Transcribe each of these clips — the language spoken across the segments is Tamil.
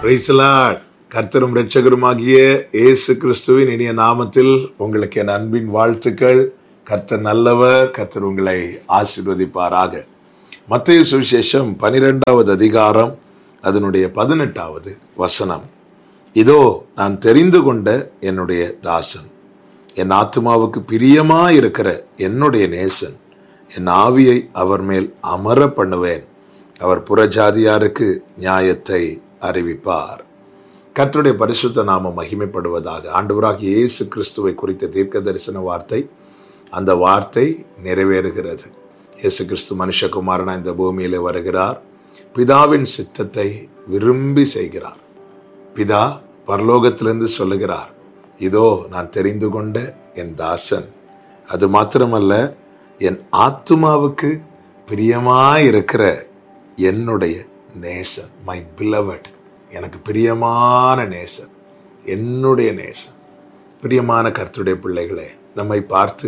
Praise the Lord. கர்த்தரும் இரட்சகருமாகிய இயேசு கிறிஸ்துவின் இனிய நாமத்தில் உங்களுக்கு என் அன்பின் வாழ்த்துக்கள் கர்த்தர் நல்லவர் கர்த்தர் உங்களை ஆசீர்வதிப்பாராக மத்திய சுவிசேஷம் பனிரெண்டாவது அதிகாரம் அதனுடைய பதினெட்டாவது வசனம் இதோ நான் தெரிந்து கொண்ட என்னுடைய தாசன் என் ஆத்மாவுக்கு பிரியமா இருக்கிற என்னுடைய நேசன் என் ஆவியை அவர் மேல் அமர பண்ணுவேன் அவர் புறஜாதியாருக்கு நியாயத்தை அறிவிப்பார் கர்த்தருடைய பரிசுத்த நாமம் மகிமைப்படுவதாக ஆண்டவராக இயேசு கிறிஸ்துவை குறித்த தீர்க்க தரிசன வார்த்தை அந்த வார்த்தை நிறைவேறுகிறது இயேசு கிறிஸ்து மனுஷகுமாரனா இந்த பூமியிலே வருகிறார் பிதாவின் சித்தத்தை விரும்பி செய்கிறார் பிதா பரலோகத்திலிருந்து சொல்லுகிறார் இதோ நான் தெரிந்து கொண்ட என் தாசன் அது மாத்திரமல்ல என் ஆத்துமாவுக்கு பிரியமாயிருக்கிற என்னுடைய நேசன் மை பிலவட் எனக்கு பிரியமான நேசன் என்னுடைய நேசன் பிரியமான கர்த்தருடைய பிள்ளைகளே நம்மை பார்த்து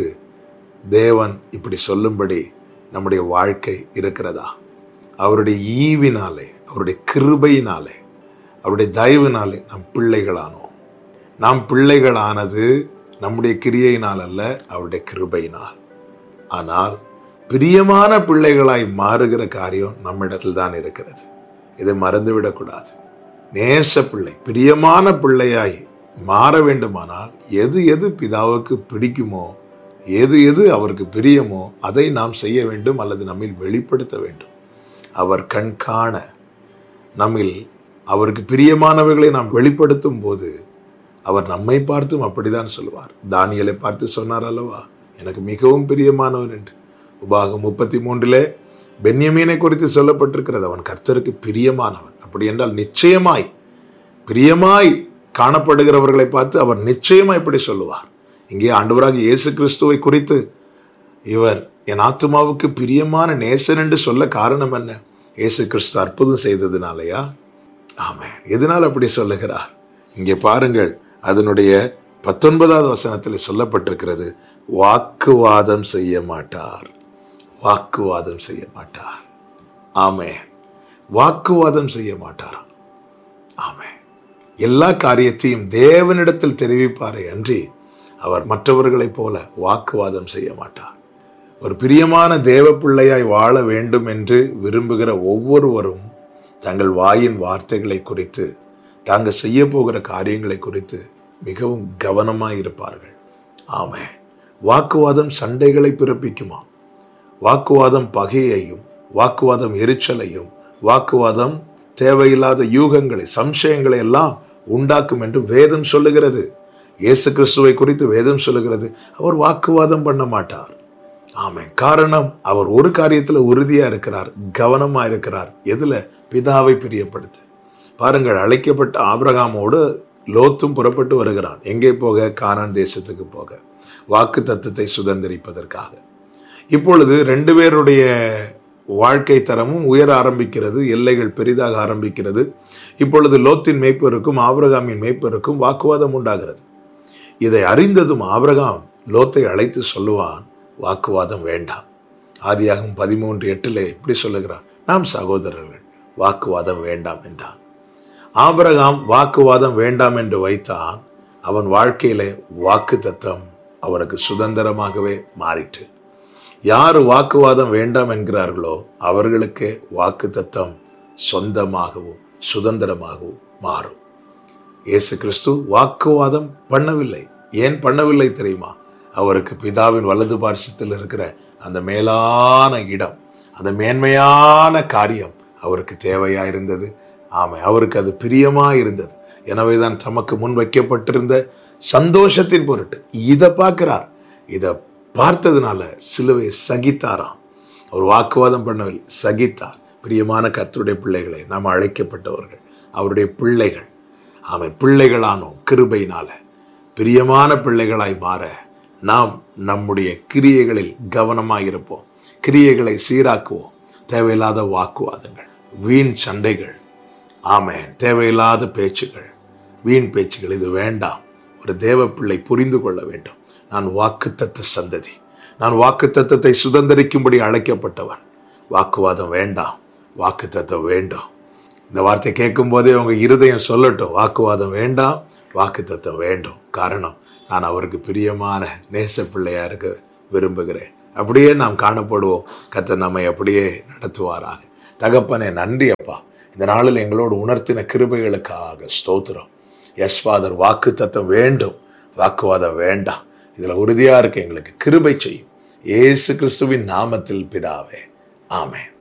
தேவன் இப்படி சொல்லும்படி நம்முடைய வாழ்க்கை இருக்கிறதா அவருடைய ஈவினாலே அவருடைய கிருபையினாலே அவருடைய தயவினாலே நாம் பிள்ளைகளானோம் நாம் பிள்ளைகளானது நம்முடைய கிரியையினால் அல்ல அவருடைய கிருபையினால் ஆனால் பிரியமான பிள்ளைகளாய் மாறுகிற காரியம் நம்மிடத்தில் தான் இருக்கிறது இதை மறந்துவிடக்கூடாது நேச பிள்ளை பிரியமான பிள்ளையாய் மாற வேண்டுமானால் எது எது பிதாவுக்கு பிடிக்குமோ எது எது அவருக்கு பிரியமோ அதை நாம் செய்ய வேண்டும் அல்லது நம்மில் வெளிப்படுத்த வேண்டும் அவர் கண் காண நம்மில் அவருக்கு பிரியமானவைகளை நாம் வெளிப்படுத்தும் போது அவர் நம்மை பார்த்தும் அப்படிதான் சொல்லுவார் தானியலை பார்த்து சொன்னார் அல்லவா எனக்கு மிகவும் பிரியமானவன் என்று உபாகம் முப்பத்தி மூன்றிலே பென்யமீனை குறித்து சொல்லப்பட்டிருக்கிறது அவன் கர்த்தருக்கு பிரியமானவன் அப்படி என்றால் நிச்சயமாய் பிரியமாய் காணப்படுகிறவர்களை பார்த்து அவர் நிச்சயமாய் இப்படி சொல்லுவார் இங்கே ஆண்டவராக இயேசு கிறிஸ்துவை குறித்து இவர் என் ஆத்மாவுக்கு பிரியமான நேசன் என்று சொல்ல காரணம் என்ன இயேசு கிறிஸ்து அற்புதம் செய்ததுனாலயா ஆமே எதனால் அப்படி சொல்லுகிறார் இங்கே பாருங்கள் அதனுடைய பத்தொன்பதாவது வசனத்தில் சொல்லப்பட்டிருக்கிறது வாக்குவாதம் செய்ய மாட்டார் வாக்குவாதம் செய்ய மாட்டார் ஆமே வாக்குவாதம் செய்ய மாட்டாராம் ஆமே எல்லா காரியத்தையும் தேவனிடத்தில் தெரிவிப்பாரே அன்றி அவர் மற்றவர்களைப் போல வாக்குவாதம் செய்ய மாட்டார் ஒரு பிரியமான தேவ பிள்ளையாய் வாழ வேண்டும் என்று விரும்புகிற ஒவ்வொருவரும் தங்கள் வாயின் வார்த்தைகளை குறித்து தாங்கள் செய்ய போகிற காரியங்களை குறித்து மிகவும் கவனமாய் இருப்பார்கள் ஆமே வாக்குவாதம் சண்டைகளை பிறப்பிக்குமா வாக்குவாதம் பகையையும் வாக்குவாதம் எரிச்சலையும் வாக்குவாதம் தேவையில்லாத யூகங்களை சம்சயங்களை எல்லாம் உண்டாக்கும் என்று வேதம் சொல்லுகிறது இயேசு கிறிஸ்துவை குறித்து வேதம் சொல்லுகிறது அவர் வாக்குவாதம் பண்ண மாட்டார் ஆமே காரணம் அவர் ஒரு காரியத்துல உறுதியா இருக்கிறார் கவனமா இருக்கிறார் எதுல பிதாவை பிரியப்படுத்த பாருங்கள் அழைக்கப்பட்ட ஆபிரகாமோடு லோத்தும் புறப்பட்டு வருகிறான் எங்கே போக கானான் தேசத்துக்கு போக வாக்கு தத்துவத்தை சுதந்திரிப்பதற்காக இப்பொழுது ரெண்டு பேருடைய வாழ்க்கை தரமும் உயர ஆரம்பிக்கிறது எல்லைகள் பெரிதாக ஆரம்பிக்கிறது இப்பொழுது லோத்தின் மேய்ப்பருக்கும் ஆபிரகாமின் மேய்ப்பருக்கும் வாக்குவாதம் உண்டாகிறது இதை அறிந்ததும் ஆபிரகாம் லோத்தை அழைத்து சொல்லுவான் வாக்குவாதம் வேண்டாம் ஆதியாகும் பதிமூன்று எட்டில் இப்படி சொல்லுகிறான் நாம் சகோதரர்கள் வாக்குவாதம் வேண்டாம் என்றான் ஆபிரகாம் வாக்குவாதம் வேண்டாம் என்று வைத்தான் அவன் வாழ்க்கையிலே வாக்கு தத்தம் அவனுக்கு சுதந்திரமாகவே மாறிற்று யார் வாக்குவாதம் வேண்டாம் என்கிறார்களோ அவர்களுக்கு வாக்கு தத்தம் சொந்தமாகவும் சுதந்திரமாகவும் மாறும் இயேசு கிறிஸ்து வாக்குவாதம் பண்ணவில்லை ஏன் பண்ணவில்லை தெரியுமா அவருக்கு பிதாவின் வலது பார்சத்தில் இருக்கிற அந்த மேலான இடம் அந்த மேன்மையான காரியம் அவருக்கு தேவையா இருந்தது ஆமை அவருக்கு அது பிரியமா இருந்தது எனவேதான் தமக்கு முன் வைக்கப்பட்டிருந்த சந்தோஷத்தின் பொருட்டு இதை பார்க்கிறார் இதை பார்த்ததுனால சிலுவை சகித்தாராம் அவர் வாக்குவாதம் பண்ணவில்லை சகித்தார் பிரியமான கர்த்தருடைய பிள்ளைகளை நாம் அழைக்கப்பட்டவர்கள் அவருடைய பிள்ளைகள் ஆமை பிள்ளைகளானோம் கிருபையினால பிரியமான பிள்ளைகளாய் மாற நாம் நம்முடைய கிரியைகளில் கவனமாக இருப்போம் கிரியைகளை சீராக்குவோம் தேவையில்லாத வாக்குவாதங்கள் வீண் சண்டைகள் ஆமேன் தேவையில்லாத பேச்சுகள் வீண் பேச்சுகள் இது வேண்டாம் ஒரு தேவ பிள்ளை புரிந்து கொள்ள வேண்டும் நான் வாக்குத்தத்த சந்ததி நான் வாக்குத்தத்தத்தை சுதந்திரிக்கும்படி அழைக்கப்பட்டவன் வாக்குவாதம் வேண்டாம் வாக்குத்தத்தம் வேண்டும் இந்த வார்த்தை கேட்கும் போதே உங்க இருதயம் சொல்லட்டும் வாக்குவாதம் வேண்டாம் வாக்கு தத்துவம் வேண்டும் காரணம் நான் அவருக்கு பிரியமான நேச பிள்ளையா இருக்க விரும்புகிறேன் அப்படியே நாம் காணப்படுவோம் கர்த்தர் நம்மை அப்படியே நடத்துவாராக தகப்பனே நன்றி அப்பா இந்த நாளில் எங்களோடு உணர்த்தின கிருபைகளுக்காக ஸ்தோத்திரம் எஸ் ஃபாதர் வாக்கு தத்துவம் வேண்டும் வாக்குவாதம் வேண்டாம் இதுல உறுதியா இருக்க எங்களுக்கு கிருபை செய்யும் இயேசு கிறிஸ்துவின் நாமத்தில் பிதாவே ஆமென்